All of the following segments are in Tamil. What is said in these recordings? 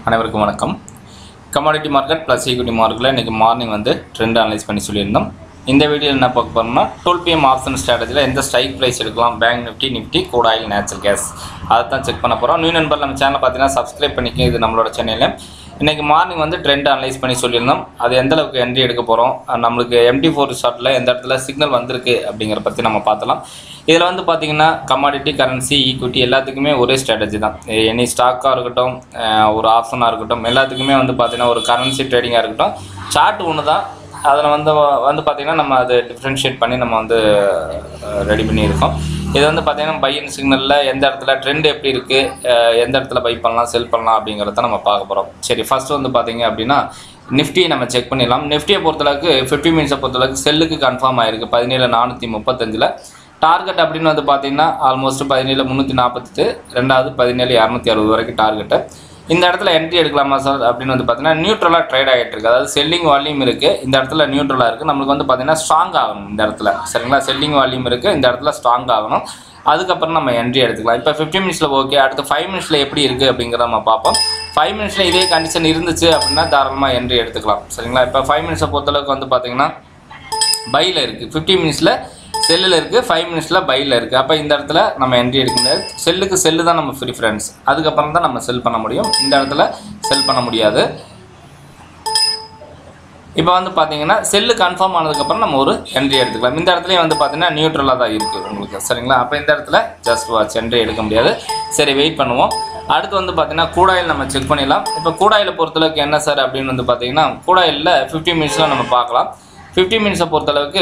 அனைவருக்கும் வணக்கம் கமாடிட்டி மார்க்கெட் ப்ளஸ் ஈக்விட்டி மார்க்கெட்டில் இன்றைக்கி மார்னிங் வந்து ட்ரெண்ட் அனலைஸ் பண்ணி சொல்லியிருந்தோம் இந்த வீடியோ என்ன பார்க்க போகிறோம்னா டுவெல் பிஎம் ஆப்ஷன் ஸ்ட்ராட்டஜியில் எந்த ஸ்ட்ரைக் ப்ரைஸ் எடுக்கலாம் பேங்க் நிஃப்டி நிஃப்டி கூட ஆயில் நேச்சுரல் கேஸ் அதை தான் செக் பண்ண போகிறோம் நியூ நண்பர் நம்ம சேனலை பார்த்தீங்கன்னா சப்ஸ்கிரைப் பண்ணிக்க இது நம்மளோட சேனலில் இன்றைக்கி மார்னிங் வந்து ட்ரெண்ட் அனலைஸ் பண்ணி சொல்லியிருந்தோம் அது எந்த அளவுக்கு என்ட்ரி எடுக்க போகிறோம் நம்மளுக்கு எம்டி ஃபோர் ஷார்ட்டில் எந்த இடத்துல சிக்னல் வந்திருக்கு அப்படிங்கிற பற்றி நம்ம பார்த்தலாம் இதில் வந்து பார்த்தீங்கன்னா கமாடிட்டி கரன்சி ஈக்விட்டி எல்லாத்துக்குமே ஒரே ஸ்ட்ராட்டஜி தான் எனி ஸ்டாக்காக இருக்கட்டும் அஹ் ஒரு ஆப்ஷனாக இருக்கட்டும் எல்லாத்துக்குமே வந்து பார்த்தீங்கன்னா ஒரு கரன்சி ட்ரேடிங்காக இருக்கட்டும் சார்ட் ஒன்று தான் அதில் வந்து வந்து பார்த்திங்கன்னா நம்ம அது டிஃப்ரென்ஷியேட் பண்ணி நம்ம வந்து ரெடி பண்ணியிருக்கோம் இது வந்து பார்த்திங்கன்னா பையன் சிக்னலில் எந்த இடத்துல ட்ரெண்ட் எப்படி இருக்குது எந்த இடத்துல பை பண்ணலாம் செல் பண்ணலாம் அப்படிங்கிறத நம்ம பார்க்க போகிறோம் சரி ஃபஸ்ட்டு வந்து பார்த்திங்க அப்படின்னா நிஃப்டியை நம்ம செக் பண்ணிடலாம் நிஃப்டியை பொறுத்தளவுக்கு ஃபிஃப்டி மினிட்ஸை பொறுத்தளவுக்கு செல்லுக்கு கன்ஃபார்ம் ஆயிருக்கு பதினேழு நானூற்றி முப்பத்தஞ்சில் டார்கெட் அப்படின்னு வந்து பார்த்தீங்கன்னா ஆல்மோஸ்ட் பதினேழு முந்நூற்றி நாற்பத்தெட்டு ரெண்டாவது பதினேழு இரநூத்தி அறுபது வரைக்கும் டார்கெட்டு இந்த இடத்துல என்ட்ரி எடுக்கலாமா சார் அப்படின்னு வந்து பார்த்தீங்கன்னா நியூட்ரலாக ட்ரேட் ஆகிட்டு இருக்கு அதாவது செல்லிங் வால்யூம் இருக்குது இந்த இடத்துல நியூட்ரலாக இருக்குது நம்மளுக்கு வந்து பார்த்தீங்கன்னா ஸ்ட்ராங் ஆகணும் இந்த இடத்துல சரிங்களா செல்லிங் வால்யூம் இருக்குது இந்த இடத்துல ஸ்ட்ராங் ஆகணும் அதுக்கப்புறம் நம்ம என்ட்ரி எடுத்துக்கலாம் இப்போ ஃபிஃப்டி மினிட்ஸில் ஓகே அடுத்து ஃபைவ் மினிட்ஸில் எப்படி இருக்குது அப்படிங்கிறத நம்ம பார்ப்போம் ஃபைவ் மினிட்ஸில் இதே கண்டிஷன் இருந்துச்சு அப்படின்னா தாராளமாக என்ட்ரி எடுத்துக்கலாம் சரிங்களா இப்போ ஃபைவ் மினிட்ஸை பொறுத்தளவுக்கு வந்து பார்த்தீங்கன்னா பையில் இருக்குது ஃபிஃப்டி மினிட்ஸில் செல்லில் இருக்குது ஃபைவ் மினிட்ஸில் பையில் இருக்குது அப்போ இந்த இடத்துல நம்ம என்ட்ரி எடுக்க முடியாது செல்லுக்கு செல்லு தான் நம்ம ப்ரிஃபரன்ஸ் அதுக்கப்புறம் தான் நம்ம செல் பண்ண முடியும் இந்த இடத்துல செல் பண்ண முடியாது இப்போ வந்து பார்த்தீங்கன்னா செல்லு கன்ஃபார்ம் ஆனதுக்கப்புறம் நம்ம ஒரு என்ட்ரி எடுத்துக்கலாம் இந்த இடத்துலையும் வந்து பார்த்தீங்கன்னா நியூட்ரலாக தான் இருக்குது உங்களுக்கு சரிங்களா அப்போ இந்த இடத்துல ஜஸ்ட் வாட்ச் என்ட்ரி எடுக்க முடியாது சரி வெயிட் பண்ணுவோம் அடுத்து வந்து பார்த்தீங்கன்னா கூடாயில் நம்ம செக் பண்ணிடலாம் இப்போ கூடாயில் பொறுத்தளவுக்கு என்ன சார் அப்படின்னு வந்து பார்த்தீங்கன்னா கூடாயிலில் ஃபிஃப்டி மினிட்ஸில் நம்ம பார்க்கலாம் ஃபிஃப்டி மினிட்ஸை பொறுத்தளவுக்கு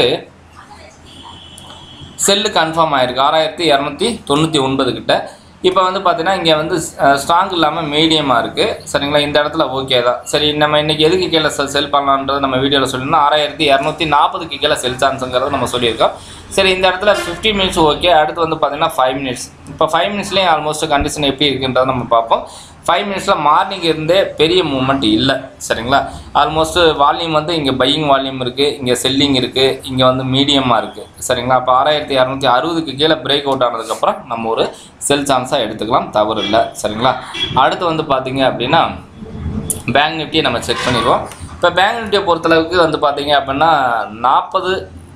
செல்லு கன்ஃபார்ம் ஆயிருக்கு ஆறாயிரத்தி இரநூத்தி தொண்ணூற்றி ஒன்பது கிட்ட இப்போ வந்து பார்த்தீங்கன்னா இங்கே வந்து ஸ்ட்ராங் இல்லாமல் மீடியமாக இருக்குது சரிங்களா இந்த இடத்துல ஓகே தான் சரி நம்ம இன்றைக்கி எதுக்கு கீழே செல் செல் பண்ணலான்றது நம்ம வீடியோவில் சொல்லியிருந்தோம் ஆறாயிரத்தி இரநூத்தி நாற்பதுக்கு கீழே செல் சான்ஸுங்கிறத நம்ம சொல்லியிருக்கோம் சரி இந்த இடத்துல ஃபிஃப்டி மினிட்ஸ் ஓகே அடுத்து வந்து பார்த்தீங்கன்னா ஃபைவ் மினிட்ஸ் இப்போ ஃபைவ் மினிட்ஸ்லேயும் ஆல்மோஸ்ட் கண்டிஷன் எப்படி இருக்குன்றதை நம்ம பார்ப்போம் ஃபைவ் மினிட்ஸில் மார்னிங் இருந்தே பெரிய மூவ்மெண்ட் இல்லை சரிங்களா ஆல்மோஸ்ட் வால்யூம் வந்து இங்கே பையிங் வால்யூம் இருக்குது இங்கே செல்லிங் இருக்குது இங்கே வந்து மீடியமாக இருக்குது சரிங்களா அப்போ ஆறாயிரத்தி இரநூத்தி அறுபதுக்கு கீழே பிரேக் அவுட் ஆனதுக்கப்புறம் நம்ம ஒரு செல் சான்ஸாக எடுத்துக்கலாம் தவறு இல்லை சரிங்களா அடுத்து வந்து பார்த்தீங்க அப்படின்னா பேங்க் நிஃப்டியை நம்ம செக் பண்ணிடுவோம் இப்போ பேங்க் நிஃப்டியை பொறுத்தளவுக்கு வந்து பார்த்தீங்க அப்படின்னா நாற்பது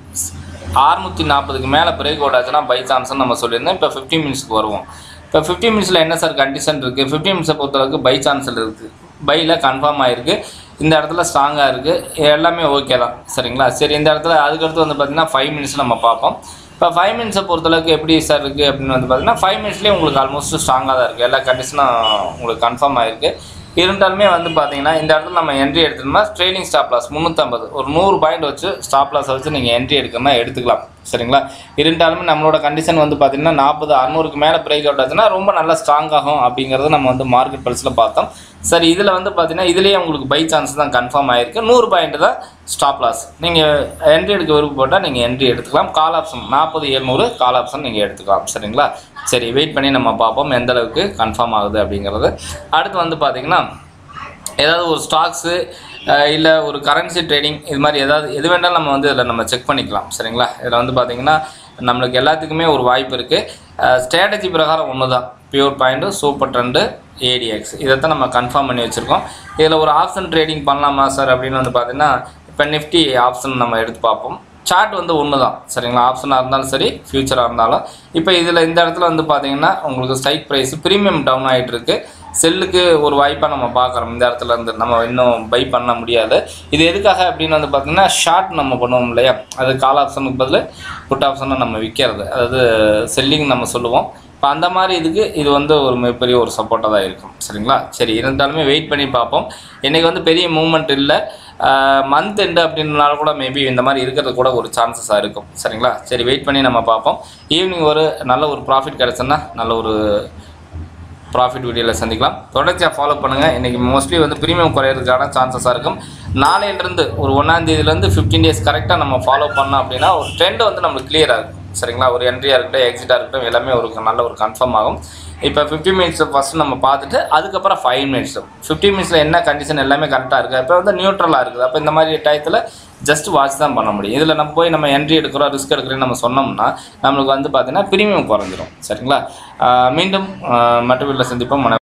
அறுநூற்றி நாற்பதுக்கு மேலே பிரேக் அவுட் ஆச்சுன்னா பை சான்ஸ்னு நம்ம சொல்லியிருந்தோம் இப்போ ஃபிஃப்டி மினிட்ஸ்க்கு வருவோம் இப்போ ஃபிஃப்டி மினிட்ஸில் என்ன சார் கண்டிஷன் இருக்குது ஃபிஃப்டி மினிட்ஸை பொறுத்தளவுக்கு பை சான்ஸில் இருக்குது பையில் கன்ஃபார்ம் ஆகிருக்கு இந்த இடத்துல ஸ்ட்ராங்காக இருக்குது எல்லாமே ஓகே தான் சரிங்களா சரி இந்த இடத்துல அதுக்கடுத்து வந்து பார்த்திங்கன்னா ஃபைவ் மினிட்ஸ் நம்ம பார்ப்போம் இப்போ ஃபைவ் மினிட்ஸை பொறுத்தளவுக்கு எப்படி சார் இருக்குது அப்படின்னு வந்து பார்த்தீங்கன்னா ஃபைவ் மினிட்ஸ்லேயே உங்களுக்கு ஆல்மோஸ்ட் ஸ்ட்ராங்காக தான் இருக்குது எல்லா கண்டிஷனும் உங்களுக்கு கன்ஃபார்ம் ஆகிருக்கு இருந்தாலுமே வந்து பார்த்தீங்கன்னா இந்த இடத்துல நம்ம என்ட்ரி எடுத்தோம்னா ட்ரெயிலிங் ஸ்டாப் லாஸ் முந்நூற்றம்பது ஒரு நூறு பாயிண்ட் வச்சு ஸ்டாப் லாஸை வச்சு நீங்கள் என்ட்ரி எடுக்கணும்னா எடுத்துக்கலாம் சரிங்களா இருந்தாலுமே நம்மளோட கண்டிஷன் வந்து பார்த்தீங்கன்னா நாற்பது அறநூறுக்கு மேலே பிரேக் அவுட் ஆச்சுன்னா ரொம்ப நல்லா ஸ்ட்ராங் ஆகும் அப்படிங்கிறத நம்ம வந்து மார்க்கெட் பல்ஸில் பார்த்தோம் சரி இதில் வந்து பார்த்தீங்கன்னா இதுலேயே உங்களுக்கு பை சான்ஸ் தான் கன்ஃபார்ம் ஆகிருக்கு நூறு பாயிண்ட் தான் ஸ்டாப் லாஸ் நீங்கள் என்ட்ரி எடுக்க விருப்பப்பட்டால் நீங்கள் என்ட்ரி எடுத்துக்கலாம் கால் ஆப்ஷன் நாற்பது எழுநூறு கால் ஆப்ஷன் நீங்கள் எடுத்துக்கலாம் சரிங்களா சரி வெயிட் பண்ணி நம்ம பார்ப்போம் எந்த அளவுக்கு கன்ஃபார்ம் ஆகுது அப்படிங்கிறது அடுத்து வந்து பார்த்தீங்கன்னா ஏதாவது ஒரு ஸ்டாக்ஸு இல்லை ஒரு கரன்சி ட்ரேடிங் இது மாதிரி ஏதாவது எது வேணாலும் நம்ம வந்து இதில் நம்ம செக் பண்ணிக்கலாம் சரிங்களா இதில் வந்து பார்த்திங்கன்னா நம்மளுக்கு எல்லாத்துக்குமே ஒரு வாய்ப்பு இருக்குது ஸ்ட்ராட்டஜி பிரகாரம் ஒன்று தான் pure point super trend ADX இதைத்தான் நம்ம கன்ஃபார்ம் பண்ணி வச்சுருக்கோம் இதில் ஒரு ஆப்ஷன் ட்ரேடிங் பண்ணலாமா சார் அப்படின்னு வந்து பார்த்திங்கன்னா இப்போ நிஃப்டி ஆப்ஷன் நம்ம எடுத்து பார்ப்போம் சார்ட் வந்து ஒன்று தான் சரிங்களா ஆப்ஷனாக இருந்தாலும் சரி ஃபியூச்சராக இருந்தாலும் இப்போ இதில் இந்த இடத்துல வந்து பார்த்தீங்கன்னா உங்களுக்கு ஸ்ட்ரைக் ப்ரைஸ் ப்ரீமியம் டவுன் ஆகிட்டு இருக்கு செல்லுக்கு ஒரு வாய்ப்பாக நம்ம பார்க்குறோம் இந்த இடத்துல இருந்து நம்ம இன்னும் பை பண்ண முடியாது இது எதுக்காக அப்படின்னு வந்து பார்த்தீங்கன்னா ஷார்ட் நம்ம பண்ணுவோம் இல்லையா அது கால் ஆப்ஷனுக்கு பதில் புட் ஆப்ஷனை நம்ம விற்கிறது அதாவது செல்லிங் நம்ம சொல்லுவோம் இப்போ அந்த மாதிரி இதுக்கு இது வந்து ஒரு மிகப்பெரிய ஒரு சப்போர்ட்டாக தான் இருக்கும் சரிங்களா சரி இருந்தாலுமே வெயிட் பண்ணி பார்ப்போம் இன்றைக்கி வந்து பெரிய மூவ்மெண்ட் இல்லை மந்த் எண்டு அப்படின்றனால கூட மேபி இந்த மாதிரி இருக்கிறது கூட ஒரு சான்சஸாக இருக்கும் சரிங்களா சரி வெயிட் பண்ணி நம்ம பார்ப்போம் ஈவினிங் ஒரு நல்ல ஒரு ப்ராஃபிட் கிடச்சுன்னா நல்ல ஒரு ப்ராஃபிட் வீடியோவில் சந்திக்கலாம் தொடர்ச்சியாக ஃபாலோ பண்ணுங்கள் இன்றைக்கி மோஸ்ட்லி வந்து ப்ரீமியம் குறையிறதுக்கான சான்சஸாக இருக்கும் நாளையிலிருந்து ஒரு ஒன்றாந்தேதியிலேருந்து ஃபிஃப்டீன் டேஸ் கரெக்டாக நம்ம ஃபாலோ பண்ணோம் அப்படின்னா ஒரு ட்ரெண்ட் வந்து நம்மளுக்கு clear ஆகும் சரிங்களா ஒரு என்ட்ரியாக இருக்கட்டும் எக்ஸிட்டாக இருக்கட்டும் எல்லாமே ஒரு நல்ல ஒரு கன்ஃபார்ம் ஆகும் இப்போ ஃபிஃப்டி மினிட்ஸ் ஃபஸ்ட்டு நம்ம பார்த்துட்டு அதுக்கப்புறம் ஃபைவ் மினிட்ஸ் ஃபிஃப்டி மினிட்ஸில் என்ன கண்டிஷன் எல்லாமே கரெக்டாக இருக்குது இப்போ வந்து நியூட்ரலாக இருக்குது அப்போ இந்த மாதிரி டயத்தில் ஜஸ்ட் வாட்ச் தான் பண்ண முடியும் இதில் நம்ம போய் நம்ம என்ட்ரி எடுக்கிறோம் ரிஸ்க் எடுக்கிறோன்னு நம்ம சொன்னோம்னா நம்மளுக்கு வந்து பார்த்தீங்கன்னா ப்ரீமியம் குறைஞ்சிரும் சரிங்களா ஆஹ் மீண்டும் மற்ற வீட்டில் சந்திப்போம்